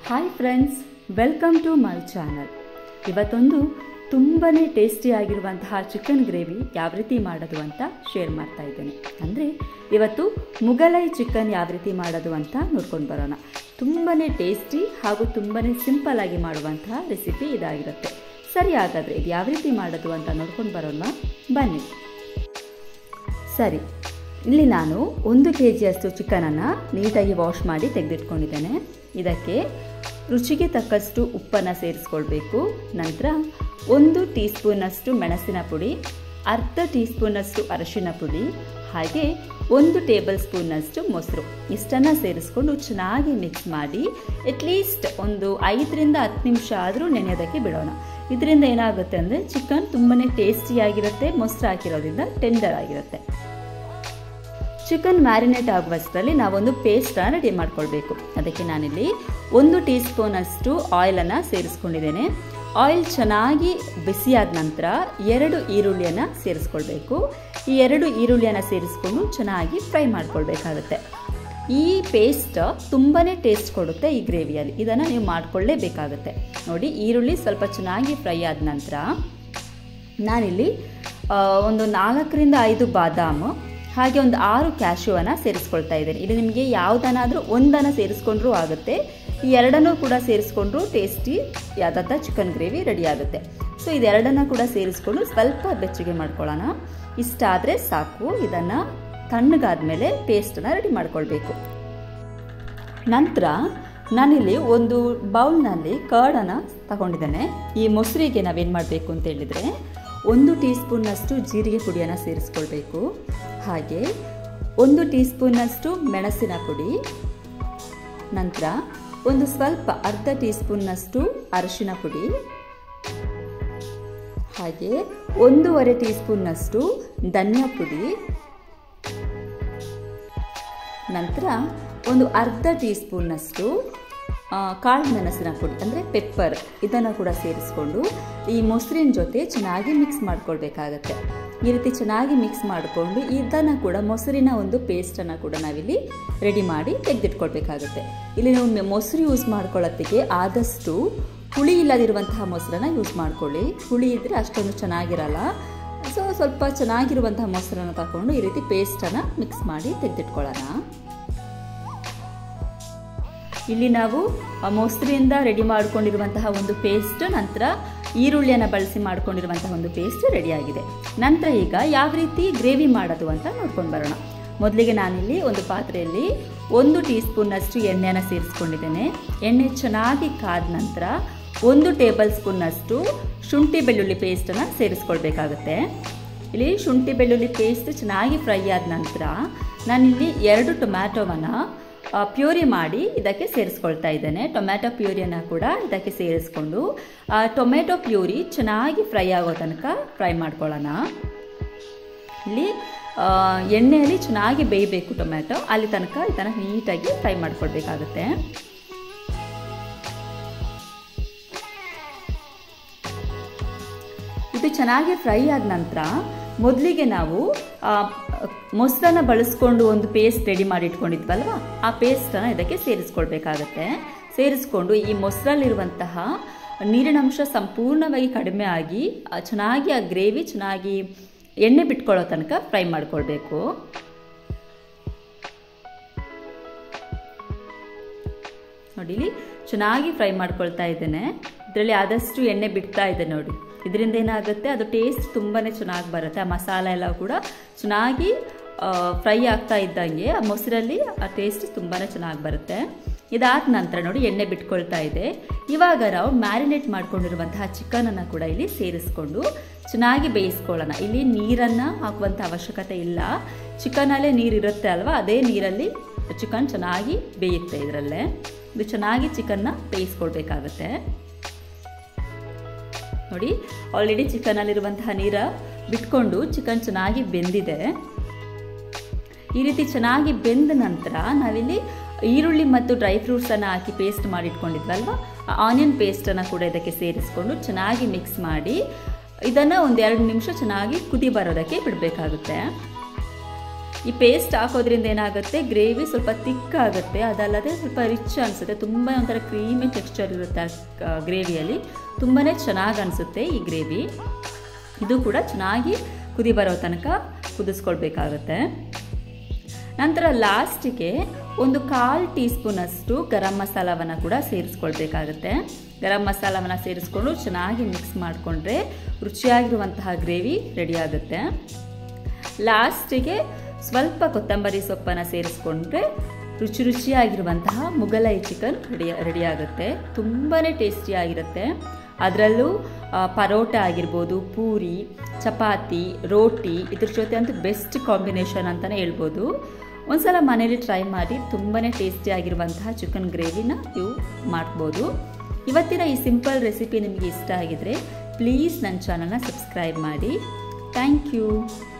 hi friends welcome to my channel ಇವತ್ತೊಂದು ತುಂಬಾ ಟೇಸ್ಟಿಯಾಗಿರುವಂತಹ chicken gravy ಯಾವ ರೀತಿ ಮಾಡೋದು ಅಂತ ಶೇರ್ ಮಾಡ್ತಾ ಇದ್ದೇನೆ ಅಂದರೆ ಇವತ್ತು ಮುಗಲೈ ಚಿಕನ್ ಯಾವ ರೀತಿ ಮಾಡೋದು ಅಂತ ನೋಡ್ಕೊಂಡು ಬರೋಣ ತುಂಬಾ ಟೇಸ್ಟಿ ಹಾಗೂ ತುಂಬಾ ಸಿಂಪಲ್ ಆಗಿ ಮಾಡುವಂತಹ ರೆಸಿಪಿ ಇದಾಗಿರುತ್ತೆ ಸರಿ ಹಾಗಾದರೆ ಇದು ಯಾವ ರೀತಿ ಮಾಡೋದು ಅಂತ ನೋಡ್ಕೊಂಡು ಬರೋಣ ಬನ್ನಿ ಸರಿ ಇಲ್ಲಿ ನಾನು ಒಂದು ಕೆ ಜಿಯಷ್ಟು ಚಿಕನನ್ನು ನೀಟಾಗಿ ವಾಶ್ ಮಾಡಿ ತೆಗೆದಿಟ್ಕೊಂಡಿದ್ದೇನೆ ಇದಕ್ಕೆ ರುಚಿಗೆ ತಕ್ಕಷ್ಟು ಉಪ್ಪನ್ನು ಸೇರಿಸ್ಕೊಳ್ಬೇಕು ನಂತರ ಒಂದು ಟೀ ಸ್ಪೂನಷ್ಟು ಮೆಣಸಿನ ಪುಡಿ ಅರ್ಧ ಟೀ ಸ್ಪೂನಷ್ಟು ಅರಶಿನ ಪುಡಿ ಹಾಗೆ ಒಂದು ಟೇಬಲ್ ಸ್ಪೂನಷ್ಟು ಮೊಸರು ಇಷ್ಟನ್ನು ಸೇರಿಸ್ಕೊಂಡು ಚೆನ್ನಾಗಿ ಮಿಕ್ಸ್ ಮಾಡಿ ಅಟ್ಲೀಸ್ಟ್ ಒಂದು ಐದರಿಂದ ಹತ್ತು ನಿಮಿಷ ಆದರೂ ನೆನೆಯೋದಕ್ಕೆ ಬಿಡೋಣ ಇದರಿಂದ ಏನಾಗುತ್ತೆ ಅಂದರೆ ಚಿಕನ್ ತುಂಬಾ ಟೇಸ್ಟಿಯಾಗಿರುತ್ತೆ ಮೊಸರು ಹಾಕಿರೋದ್ರಿಂದ ಟೆಂಡರ್ ಆಗಿರುತ್ತೆ ಚಿಕನ್ ಮ್ಯಾರಿನೇಟ್ ಆಗುವಷ್ಟರಲ್ಲಿ ನಾವೊಂದು ಪೇಸ್ಟನ್ನು ರೆಡಿ ಮಾಡ್ಕೊಳ್ಬೇಕು ಅದಕ್ಕೆ ನಾನಿಲ್ಲಿ ಒಂದು ಟೀ ಸ್ಪೂನಷ್ಟು ಆಯಿಲನ್ನು ಸೇರಿಸ್ಕೊಂಡಿದ್ದೇನೆ ಆಯಿಲ್ ಚೆನ್ನಾಗಿ ಬಿಸಿಯಾದ ನಂತರ ಎರಡು ಈರುಳ್ಳಿಯನ್ನು ಸೇರಿಸ್ಕೊಳ್ಬೇಕು ಈ ಎರಡು ಈರುಳ್ಳಿಯನ್ನು ಸೇರಿಸ್ಕೊಂಡು ಚೆನ್ನಾಗಿ ಫ್ರೈ ಮಾಡ್ಕೊಳ್ಬೇಕಾಗುತ್ತೆ ಈ ಪೇಸ್ಟ್ ತುಂಬಾ ಟೇಸ್ಟ್ ಕೊಡುತ್ತೆ ಈ ಗ್ರೇವಿಯಲ್ಲಿ ಇದನ್ನು ನೀವು ಮಾಡ್ಕೊಳ್ಳೇಬೇಕಾಗುತ್ತೆ ನೋಡಿ ಈರುಳ್ಳಿ ಸ್ವಲ್ಪ ಚೆನ್ನಾಗಿ ಫ್ರೈ ಆದ ನಂತರ ನಾನಿಲ್ಲಿ ಒಂದು ನಾಲ್ಕರಿಂದ ಐದು ಬಾದಾಮು ಹಾಗೆ ಒಂದು ಆರು ಕ್ಯಾಶುವನ್ನು ಸೇರಿಸ್ಕೊಳ್ತಾ ಇದ್ದೇನೆ ಇಲ್ಲಿ ನಿಮಗೆ ಯಾವುದನ್ನಾದರೂ ಒಂದನ್ನು ಸೇರಿಸ್ಕೊಂಡ್ರೂ ಆಗುತ್ತೆ ಈ ಎರಡನ್ನೂ ಕೂಡ ಸೇರಿಸ್ಕೊಂಡ್ರು ಟೇಸ್ಟಿ ಯಾವ್ದಾದ ಚಿಕನ್ ಗ್ರೇವಿ ರೆಡಿ ಆಗುತ್ತೆ ಸೊ ಇದೆರಡನ್ನು ಕೂಡ ಸೇರಿಸ್ಕೊಂಡು ಸ್ವಲ್ಪ ಬೆಚ್ಚಗೆ ಮಾಡ್ಕೊಳ್ಳೋಣ ಇಷ್ಟ ಆದರೆ ಸಾಕು ಇದನ್ನು ತಣ್ಣಗಾದ್ಮೇಲೆ ಪೇಸ್ಟನ್ನು ರೆಡಿ ಮಾಡ್ಕೊಳ್ಬೇಕು ನಂತರ ನಾನಿಲ್ಲಿ ಒಂದು ಬೌಲ್ನಲ್ಲಿ ಕರ್ಡನ್ನು ತಗೊಂಡಿದ್ದೇನೆ ಈ ಮೊಸರಿಗೆ ನಾವೇನು ಮಾಡಬೇಕು ಅಂತ ಹೇಳಿದರೆ ಒಂದು ಟೀ ಸ್ಪೂನ್ನಷ್ಟು ಜೀರಿಗೆ ಪುಡಿಯನ್ನು ಸೇರಿಸ್ಕೊಳ್ಬೇಕು ಹಾಗೆ ಒಂದು ಟೀ ಸ್ಪೂನ್ನಷ್ಟು ಮೆಣಸಿನ ಪುಡಿ ನಂತರ ಒಂದು ಸ್ವಲ್ಪ ಅರ್ಧ ಟೀ ಸ್ಪೂನ್ನಷ್ಟು ಅರಿಶಿನ ಪುಡಿ ಹಾಗೆ ಒಂದೂವರೆ ಟೀ ಸ್ಪೂನ್ನಷ್ಟು ಧನಿಯಾ ಪುಡಿ ನಂತರ ಒಂದು ಅರ್ಧ ಟೀ ಸ್ಪೂನ್ನಷ್ಟು ಕಾಳು ಮೆಣಸಿನ ಪುಡಿ ಅಂದರೆ ಪೆಪ್ಪರ್ ಇದನ್ನು ಕೂಡ ಸೇರಿಸ್ಕೊಂಡು ಈ ಮೊಸರಿನ ಜೊತೆ ಚೆನ್ನಾಗಿ ಮಿಕ್ಸ್ ಮಾಡ್ಕೊಳ್ಬೇಕಾಗತ್ತೆ ಈ ರೀತಿ ಚೆನ್ನಾಗಿ ಮಿಕ್ಸ್ ಮಾಡಿಕೊಂಡು ಇದನ್ನು ಕೂಡ ಮೊಸರಿನ ಒಂದು ಪೇಸ್ಟನ್ನು ಕೂಡ ನಾವಿಲ್ಲಿ ರೆಡಿ ಮಾಡಿ ತೆಗೆದಿಟ್ಕೊಳ್ಬೇಕಾಗುತ್ತೆ ಇಲ್ಲಿ ನೀವು ಮೊಸರು ಯೂಸ್ ಮಾಡ್ಕೊಳ್ಳೋತ್ತಿಗೆ ಆದಷ್ಟು ಹುಳಿ ಇಲ್ಲದಿರುವಂತಹ ಮೊಸರನ್ನು ಯೂಸ್ ಮಾಡ್ಕೊಳ್ಳಿ ಹುಳಿ ಇದ್ದರೆ ಅಷ್ಟೊಂದು ಚೆನ್ನಾಗಿರಲ್ಲ ಸೊ ಸ್ವಲ್ಪ ಚೆನ್ನಾಗಿರುವಂತಹ ಮೊಸರನ್ನು ತಗೊಂಡು ಈ ರೀತಿ ಪೇಸ್ಟನ್ನು ಮಿಕ್ಸ್ ಮಾಡಿ ತೆಗೆದಿಟ್ಕೊಳ್ಳೋಣ ಇಲ್ಲಿ ನಾವು ಮೊಸರಿಂದ ರೆಡಿ ಮಾಡ್ಕೊಂಡಿರುವಂತಹ ಒಂದು ಪೇಸ್ಟ್ ನಂತರ ಈರುಳ್ಳಿಯನ್ನು ಬಳಸಿ ಮಾಡ್ಕೊಂಡಿರುವಂತಹ ಒಂದು ಪೇಸ್ಟ್ ರೆಡಿಯಾಗಿದೆ ನಂತರ ಈಗ ಯಾವ ರೀತಿ ಗ್ರೇವಿ ಮಾಡೋದು ಅಂತ ನೋಡ್ಕೊಂಡು ಬರೋಣ ಮೊದಲಿಗೆ ನಾನಿಲ್ಲಿ ಒಂದು ಪಾತ್ರೆಯಲ್ಲಿ ಒಂದು ಟೀ ಸ್ಪೂನ್ನಷ್ಟು ಎಣ್ಣೆಯನ್ನು ಸೇರಿಸ್ಕೊಂಡಿದ್ದೇನೆ ಎಣ್ಣೆ ಚೆನ್ನಾಗಿ ಕಾದ ನಂತರ ಒಂದು ಟೇಬಲ್ ಸ್ಪೂನ್ನಷ್ಟು ಶುಂಠಿ ಬೆಳ್ಳುಳ್ಳಿ ಪೇಸ್ಟನ್ನು ಸೇರಿಸ್ಕೊಳ್ಬೇಕಾಗುತ್ತೆ ಇಲ್ಲಿ ಶುಂಠಿ ಬೆಳ್ಳುಳ್ಳಿ ಪೇಸ್ಟ್ ಚೆನ್ನಾಗಿ ಫ್ರೈ ಆದ ನಂತರ ನಾನಿಲ್ಲಿ ಎರಡು ಟೊಮ್ಯಾಟೊವನ್ನು ಪ್ಯೂರಿ ಮಾಡಿ ಇದಕ್ಕೆ ಸೇರಿಸ್ಕೊಳ್ತಾ ಇದ್ದೇನೆ ಟೊಮ್ಯಾಟೊ ಪ್ಯೂರಿಯನ್ನು ಕೂಡ ಇದಕ್ಕೆ ಸೇರಿಸ್ಕೊಂಡು ಟೊಮೆಟೊ ಪ್ಯೂರಿ ಚೆನ್ನಾಗಿ ಫ್ರೈ ಆಗೋ ತನಕ ಫ್ರೈ ಮಾಡ್ಕೊಳ್ಳೋಣ ಇಲ್ಲಿ ಎಣ್ಣೆಯಲ್ಲಿ ಚೆನ್ನಾಗಿ ಬೇಯಬೇಕು ಟೊಮ್ಯಾಟೊ ಅಲ್ಲಿ ತನಕ ಇದನ್ನು ನೀಟಾಗಿ ಫ್ರೈ ಮಾಡ್ಕೊಳ್ಬೇಕಾಗುತ್ತೆ ಇದು ಚೆನ್ನಾಗಿ ಫ್ರೈ ಆದ ನಂತರ ಮೊದಲಿಗೆ ನಾವು ಮೊಸರನ್ನ ಬಳಸ್ಕೊಂಡು ಒಂದು ಪೇಸ್ಟ್ ರೆಡಿ ಮಾಡಿ ಇಟ್ಕೊಂಡಿದ್ವಲ್ವ ಆ ಪೇಸ್ಟನ್ನು ಇದಕ್ಕೆ ಸೇರಿಸ್ಕೊಳ್ಬೇಕಾಗತ್ತೆ ಸೇರಿಸ್ಕೊಂಡು ಈ ಮೊಸರಲ್ಲಿರುವಂತಹ ನೀರಿನಂಶ ಸಂಪೂರ್ಣವಾಗಿ ಕಡಿಮೆ ಆಗಿ ಚೆನ್ನಾಗಿ ಆ ಗ್ರೇವಿ ಚೆನ್ನಾಗಿ ಎಣ್ಣೆ ಬಿಟ್ಕೊಳ್ಳೋ ತನಕ ಫ್ರೈ ಮಾಡ್ಕೊಳ್ಬೇಕು ನೋಡಿ ಇಲ್ಲಿ ಚೆನ್ನಾಗಿ ಫ್ರೈ ಮಾಡ್ಕೊಳ್ತಾ ಇದ್ದೇನೆ ಇದರಲ್ಲಿ ಆದಷ್ಟು ಎಣ್ಣೆ ಬಿಡ್ತಾ ಇದೆ ನೋಡಿ ಇದರಿಂದ ಏನಾಗುತ್ತೆ ಅದು ಟೇಸ್ಟ್ ತುಂಬಾ ಚೆನ್ನಾಗಿ ಬರುತ್ತೆ ಆ ಮಸಾಲ ಎಲ್ಲ ಕೂಡ ಚೆನ್ನಾಗಿ ಫ್ರೈ ಆಗ್ತಾ ಇದ್ದಂಗೆ ಆ ಮೊಸರಲ್ಲಿ ಆ ಟೇಸ್ಟ್ ತುಂಬಾ ಚೆನ್ನಾಗಿ ಬರುತ್ತೆ ಇದಾದ ನಂತರ ನೋಡಿ ಎಣ್ಣೆ ಬಿಟ್ಕೊಳ್ತಾ ಇದೆ ಇವಾಗ ನಾವು ಮ್ಯಾರಿನೇಟ್ ಮಾಡ್ಕೊಂಡಿರುವಂತಹ ಚಿಕನನ್ನು ಕೂಡ ಇಲ್ಲಿ ಸೇರಿಸ್ಕೊಂಡು ಚೆನ್ನಾಗಿ ಬೇಯಿಸ್ಕೊಳ್ಳೋಣ ಇಲ್ಲಿ ನೀರನ್ನು ಹಾಕುವಂಥ ಅವಶ್ಯಕತೆ ಇಲ್ಲ ಚಿಕನಲ್ಲೇ ನೀರು ಇರುತ್ತೆ ಅಲ್ವಾ ಅದೇ ನೀರಲ್ಲಿ ಚಿಕನ್ ಚೆನ್ನಾಗಿ ಬೇಯುತ್ತೆ ಇದರಲ್ಲೇ ಇದು ಚೆನ್ನಾಗಿ ಚಿಕನ್ನ ಬೇಯಿಸ್ಕೊಳ್ಬೇಕಾಗತ್ತೆ ನೋಡಿ ಆಲ್ರೆಡಿ ಚಿಕನಲ್ಲಿರುವಂತಹ ನೀರ ಬಿಟ್ಕೊಂಡು ಚಿಕನ್ ಚೆನ್ನಾಗಿ ಬೆಂದಿದೆ ಈ ರೀತಿ ಚೆನ್ನಾಗಿ ಬೆಂದ ನಂತರ ನಾವಿಲ್ಲಿ ಈರುಳ್ಳಿ ಮತ್ತು ಡ್ರೈ ಫ್ರೂಟ್ಸನ್ನು ಹಾಕಿ ಪೇಸ್ಟ್ ಮಾಡಿಟ್ಕೊಂಡಿದ್ವಲ್ವ ಆನಿಯನ್ ಪೇಸ್ಟನ್ನು ಕೂಡ ಇದಕ್ಕೆ ಸೇರಿಸ್ಕೊಂಡು ಚೆನ್ನಾಗಿ ಮಿಕ್ಸ್ ಮಾಡಿ ಇದನ್ನು ಒಂದೆರಡು ನಿಮಿಷ ಚೆನ್ನಾಗಿ ಕುದಿ ಬರೋದಕ್ಕೆ ಬಿಡಬೇಕಾಗುತ್ತೆ ಈ ಪೇಸ್ಟ್ ಹಾಕೋದ್ರಿಂದ ಏನಾಗುತ್ತೆ ಗ್ರೇವಿ ಸ್ವಲ್ಪ ತಿಕ್ ಆಗುತ್ತೆ ಅದಲ್ಲದೆ ಸ್ವಲ್ಪ ರಿಚ್ ಅನಿಸುತ್ತೆ ತುಂಬ ಒಂಥರ ಕ್ರೀಮಿ ಟೆಕ್ಸ್ಚರ್ ಇರುತ್ತೆ ಆ ಗ್ರೇವಿಯಲ್ಲಿ ತುಂಬಾ ಚೆನ್ನಾಗಿ ಅನಿಸುತ್ತೆ ಈ ಗ್ರೇವಿ ಇದು ಕೂಡ ಚೆನ್ನಾಗಿ ಕುದಿ ಬರೋ ತನಕ ಕುದಿಸ್ಕೊಳ್ಬೇಕಾಗುತ್ತೆ ನಂತರ ಲಾಸ್ಟಿಗೆ ಒಂದು ಕಾಲು ಟೀ ಸ್ಪೂನಷ್ಟು ಗರಂ ಮಸಾಲವನ್ನು ಕೂಡ ಸೇರಿಸ್ಕೊಳ್ಬೇಕಾಗುತ್ತೆ ಗರಂ ಮಸಾಲವನ್ನು ಸೇರಿಸ್ಕೊಂಡು ಚೆನ್ನಾಗಿ ಮಿಕ್ಸ್ ಮಾಡಿಕೊಂಡ್ರೆ ರುಚಿಯಾಗಿರುವಂತಹ ಗ್ರೇವಿ ರೆಡಿಯಾಗುತ್ತೆ ಲಾಸ್ಟಿಗೆ ಸ್ವಲ್ಪ ಕೊತ್ತಂಬರಿ ಸೊಪ್ಪನ್ನು ಸೇರಿಸ್ಕೊಂಡ್ರೆ ರುಚಿ ರುಚಿಯಾಗಿರುವಂತಹ ಮುಗಲೈ ಚಿಕನ್ ರೆಡಿ ರೆಡಿಯಾಗುತ್ತೆ ತುಂಬಾ ಟೇಸ್ಟಿಯಾಗಿರುತ್ತೆ ಅದರಲ್ಲೂ ಪರೋಟ ಆಗಿರ್ಬೋದು ಪೂರಿ ಚಪಾತಿ ರೋಟಿ ಇದ್ರ ಜೊತೆ ಅಂತೂ ಬೆಸ್ಟ್ ಕಾಂಬಿನೇಷನ್ ಅಂತಲೇ ಹೇಳ್ಬೋದು ಒಂದ್ಸಲ ಮನೇಲಿ ಟ್ರೈ ಮಾಡಿ ತುಂಬಾ ಟೇಸ್ಟಿಯಾಗಿರುವಂತಹ ಚಿಕನ್ ಗ್ರೇವಿನ ನೀವು ಮಾಡ್ಬೋದು ಇವತ್ತಿನ ಈ ಸಿಂಪಲ್ ರೆಸಿಪಿ ನಿಮಗೆ ಇಷ್ಟ ಆಗಿದರೆ ಪ್ಲೀಸ್ ನನ್ನ ಚಾನಲ್ನ ಸಬ್ಸ್ಕ್ರೈಬ್ ಮಾಡಿ ಥ್ಯಾಂಕ್ ಯು